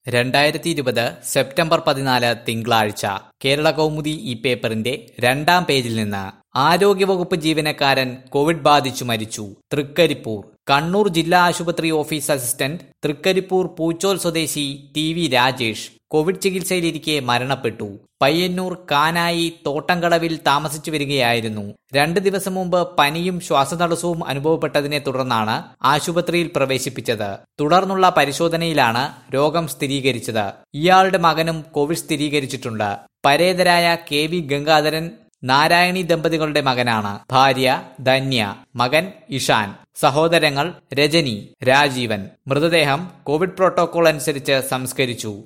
രണ്ടായിരത്തി ഇരുപത് സെപ്റ്റംബർ പതിനാല് തിങ്കളാഴ്ച കേരള കൗമുദി ഈ പേപ്പറിന്റെ രണ്ടാം പേജിൽ നിന്ന് ആരോഗ്യവകുപ്പ് ജീവനക്കാരൻ കോവിഡ് ബാധിച്ചു മരിച്ചു തൃക്കരിപ്പൂർ കണ്ണൂർ ജില്ലാ ആശുപത്രി ഓഫീസ് അസിസ്റ്റന്റ് തൃക്കരിപ്പൂർ പൂച്ചോൽ സ്വദേശി ടി വി രാജേഷ് കോവിഡ് ചികിത്സയിലിരിക്കെ മരണപ്പെട്ടു പയ്യന്നൂർ കാനായി തോട്ടംകടവിൽ താമസിച്ചു വരികയായിരുന്നു രണ്ട് ദിവസം മുമ്പ് പനിയും ശ്വാസതടസ്സവും അനുഭവപ്പെട്ടതിനെ തുടർന്നാണ് ആശുപത്രിയിൽ പ്രവേശിപ്പിച്ചത് തുടർന്നുള്ള പരിശോധനയിലാണ് രോഗം സ്ഥിരീകരിച്ചത് ഇയാളുടെ മകനും കോവിഡ് സ്ഥിരീകരിച്ചിട്ടുണ്ട് പരേതരായ കെ വി ഗംഗാധരൻ നാരായണി ദമ്പതികളുടെ മകനാണ് ഭാര്യ ധന്യ മകൻ ഇഷാൻ സഹോദരങ്ങൾ രജനി രാജീവൻ മൃതദേഹം കോവിഡ് പ്രോട്ടോകോൾ അനുസരിച്ച് സംസ്കരിച്ചു